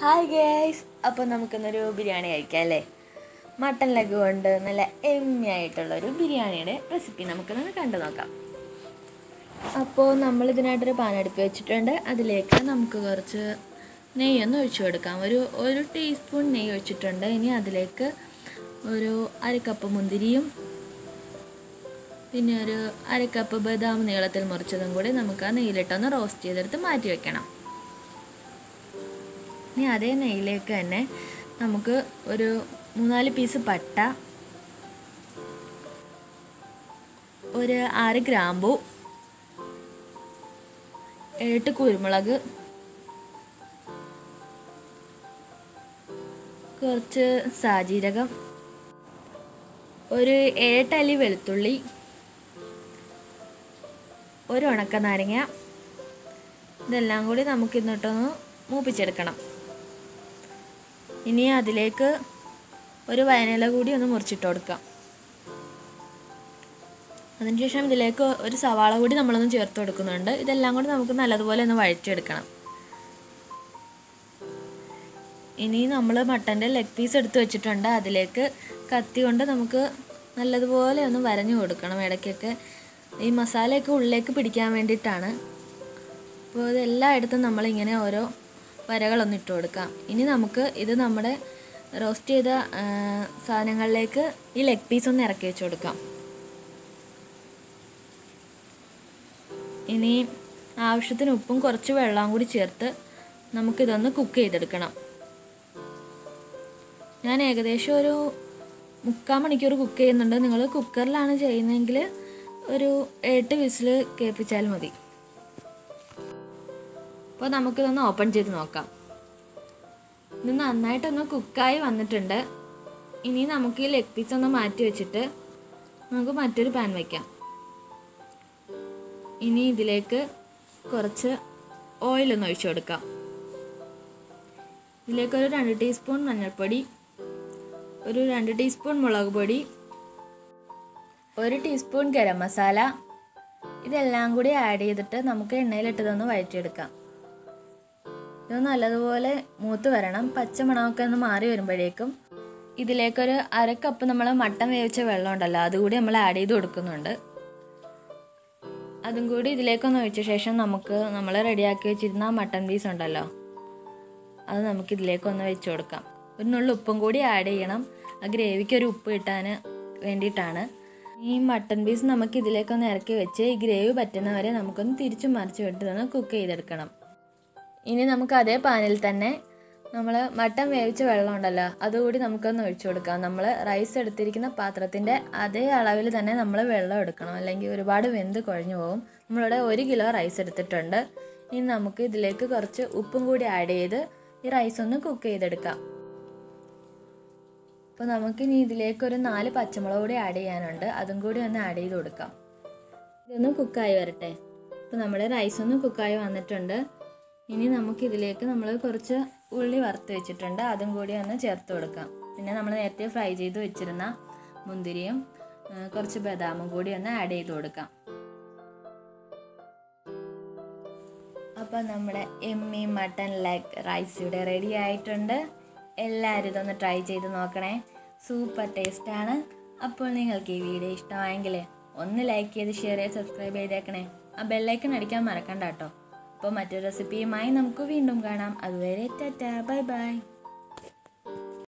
hi guys അപ്പോൾ നമുക്കിന്നൊരു ബിരിയാണി കഴിക്കാം അല്ലേ മട്ടൻ ലെഗ് കൊണ്ട് നല്ല എമ്മി ആയിട്ടുള്ളൊരു ബിരിയാണിയുടെ റെസിപ്പി നമുക്കിന്ന് കണ്ടു നോക്കാം അപ്പോൾ നമ്മൾ ഇതിനായിട്ടൊരു പാൻ അടുപ്പ് വെച്ചിട്ടുണ്ട് അതിലേക്ക് നമുക്ക് കുറച്ച് നെയ്യൊന്ന് ഒഴിച്ചു കൊടുക്കാം ഒരു ഒരു ടീസ്പൂൺ നെയ്യ് ഒഴിച്ചിട്ടുണ്ട് ഇനി അതിലേക്ക് ഒരു അര കപ്പ് മുന്തിരിയും പിന്നെ ഒരു അര കപ്പ് ബദാം നീളത്തിൽ മുറിച്ചതും കൂടി നമുക്ക് ആ നെയ്യിലിട്ടൊന്ന് റോസ്റ്റ് ചെയ്തെടുത്ത് മാറ്റി വെക്കണം ഇനി അതേ നെയ്യിലേക്ക് തന്നെ നമുക്ക് ഒരു മൂന്നാല് പീസ് പട്ട ഒരു ആറ് ഗ്രാമ്പു എട്ട് കുരുമുളക് കുറച്ച് സാജീരകം ഒരു ഏട്ടല്ലി വെളുത്തുള്ളി ഒരു ഉണക്ക നാരങ്ങ ഇതെല്ലാം കൂടി നമുക്ക് ഇന്നിട്ടൊന്ന് മൂപ്പിച്ചെടുക്കണം ഇനി അതിലേക്ക് ഒരു വയനില കൂടി ഒന്ന് മുറിച്ചിട്ട് കൊടുക്കാം അതിനുശേഷം ഇതിലേക്ക് ഒരു സവാള കൂടി നമ്മളൊന്ന് ചേർത്ത് കൊടുക്കുന്നുണ്ട് ഇതെല്ലാം കൂടി നമുക്ക് നല്ലതുപോലെ ഒന്ന് വഴറ്റിയെടുക്കണം ഇനി നമ്മൾ മട്ടൻ്റെ ലെഗ് പീസ് എടുത്ത് വെച്ചിട്ടുണ്ട് അതിലേക്ക് കത്തി കൊണ്ട് നമുക്ക് നല്ലതുപോലെ ഒന്ന് വരഞ്ഞു കൊടുക്കണം ഇടയ്ക്കൊക്കെ ഈ മസാലയൊക്കെ ഉള്ളിലേക്ക് പിടിക്കാൻ വേണ്ടിയിട്ടാണ് അപ്പോൾ ഇതെല്ലായിടത്തും നമ്മളിങ്ങനെ ഓരോ വരകളൊന്ന് ഇട്ട് കൊടുക്കാം ഇനി നമുക്ക് ഇത് നമ്മുടെ റോസ്റ്റ് ചെയ്ത സാധനങ്ങളിലേക്ക് ഈ ലെഗ് പീസ് ഒന്ന് ഇറക്കി വെച്ച് കൊടുക്കാം ഇനി ആവശ്യത്തിന് ഉപ്പും കുറച്ച് വെള്ളവും കൂടി ചേർത്ത് നമുക്കിതൊന്ന് കുക്ക് ചെയ്തെടുക്കണം ഞാൻ ഏകദേശം ഒരു മുക്കാൽ മണിക്കൂർ കുക്ക് ചെയ്യുന്നുണ്ട് നിങ്ങൾ കുക്കറിലാണ് ചെയ്യുന്നതെങ്കിൽ ഒരു എട്ട് വിസിൽ കേൾപ്പിച്ചാൽ മതി അപ്പോൾ നമുക്കിതൊന്ന് ഓപ്പൺ ചെയ്ത് നോക്കാം ഇത് നന്നായിട്ടൊന്ന് കുക്കായി വന്നിട്ടുണ്ട് ഇനി നമുക്ക് ഈ ലെഗ് പീസ് ഒന്ന് മാറ്റി വെച്ചിട്ട് നമുക്ക് മറ്റൊരു പാൻ വയ്ക്കാം ഇനി ഇതിലേക്ക് കുറച്ച് ഓയിലൊന്ന് ഒഴിച്ചു കൊടുക്കാം ഇതിലേക്ക് ഒരു രണ്ട് ടീസ്പൂൺ മഞ്ഞൾപ്പൊടി ഒരു രണ്ട് ടീസ്പൂൺ മുളക് പൊടി ഒരു ടീസ്പൂൺ ഗരം മസാല ഇതെല്ലാം കൂടി ആഡ് ചെയ്തിട്ട് നമുക്ക് എണ്ണയിലിട്ടതൊന്ന് വഴറ്റിയെടുക്കാം ഇത് നല്ലതുപോലെ മൂത്ത് വരണം പച്ചമണമൊക്കെ ഒന്ന് മാറി വരുമ്പോഴേക്കും ഇതിലേക്കൊരു അര കപ്പ് നമ്മൾ മട്ടൻ വേവിച്ച വെള്ളം ഉണ്ടല്ലോ അതുകൂടി നമ്മൾ ആഡ് ചെയ്ത് കൊടുക്കുന്നുണ്ട് അതും കൂടി ഇതിലേക്കൊന്ന് ഒഴിച്ച ശേഷം നമുക്ക് നമ്മൾ റെഡിയാക്കി വെച്ചിരുന്ന മട്ടൻ പീസ് ഉണ്ടല്ലോ അത് നമുക്ക് ഇതിലേക്കൊന്ന് വെച്ച് കൊടുക്കാം ഒരു നുള്ളു ഉപ്പും കൂടി ആഡ് ചെയ്യണം ആ ഗ്രേവിക്ക് ഒരു ഉപ്പ് കിട്ടാൻ വേണ്ടിയിട്ടാണ് ഈ മട്ടൻ പീസ് നമുക്ക് ഇതിലേക്കൊന്ന് ഇറക്കി വെച്ച് ഈ ഗ്രേവി പറ്റുന്നവരെ നമുക്കൊന്ന് തിരിച്ചു മറിച്ച് വിട്ട് കുക്ക് ചെയ്തെടുക്കണം ഇനി നമുക്ക് അതേ പാനിൽ തന്നെ നമ്മൾ മട്ടൻ വേവിച്ച വെള്ളം ഉണ്ടല്ലോ അതുകൂടി നമുക്കൊന്ന് ഒഴിച്ചു കൊടുക്കാം നമ്മൾ റൈസ് എടുത്തിരിക്കുന്ന പാത്രത്തിൻ്റെ അതേ അളവിൽ തന്നെ നമ്മൾ വെള്ളം എടുക്കണം അല്ലെങ്കിൽ ഒരുപാട് വെന്ത് കുഴഞ്ഞു പോകും നമ്മളിവിടെ ഒരു കിലോ റൈസ് എടുത്തിട്ടുണ്ട് ഇനി നമുക്ക് ഇതിലേക്ക് കുറച്ച് ഉപ്പും കൂടി ആഡ് ചെയ്ത് ഈ റൈസ് ഒന്ന് കുക്ക് ചെയ്തെടുക്കാം അപ്പോൾ നമുക്കിനി ഇതിലേക്ക് ഒരു നാല് പച്ചമുളക് കൂടി ആഡ് ചെയ്യാനുണ്ട് അതും കൂടി ഒന്ന് ആഡ് ചെയ്ത് കൊടുക്കാം ഇതൊന്ന് കുക്കായി വരട്ടെ അപ്പോൾ നമ്മുടെ റൈസ് ഒന്ന് കുക്കായി വന്നിട്ടുണ്ട് ഇനി നമുക്ക് ഇതിലേക്ക് നമ്മൾ കുറച്ച് ഉള്ളി വറുത്ത് വെച്ചിട്ടുണ്ട് അതും കൂടി ഒന്ന് ചേർത്ത് കൊടുക്കാം പിന്നെ നമ്മൾ നേരത്തെ ഫ്രൈ ചെയ്ത് വെച്ചിരുന്ന മുന്തിരിയും കുറച്ച് ബദാമും കൂടി ഒന്ന് ആഡ് ചെയ്ത് കൊടുക്കാം അപ്പോൾ നമ്മുടെ എമ്മി മട്ടൺ ലെഗ് റൈസ് ഇവിടെ റെഡി ആയിട്ടുണ്ട് എല്ലാവരും ഇതൊന്ന് ട്രൈ ചെയ്ത് നോക്കണേ സൂപ്പർ ടേസ്റ്റാണ് അപ്പോൾ നിങ്ങൾക്ക് ഈ വീഡിയോ ഇഷ്ടമായെങ്കിൽ ഒന്ന് ലൈക്ക് ചെയ്ത് ഷെയർ ചെയ്ത് സബ്സ്ക്രൈബ് ചെയ്തേക്കണേ ആ ബെല്ലൈക്കൺ അടിക്കാൻ മറക്കണ്ട കേട്ടോ അപ്പോൾ മറ്റൊരു റെസിപ്പിയുമായി നമുക്ക് വീണ്ടും കാണാം അതുവരെ ടാറ്റ ബൈ ബൈ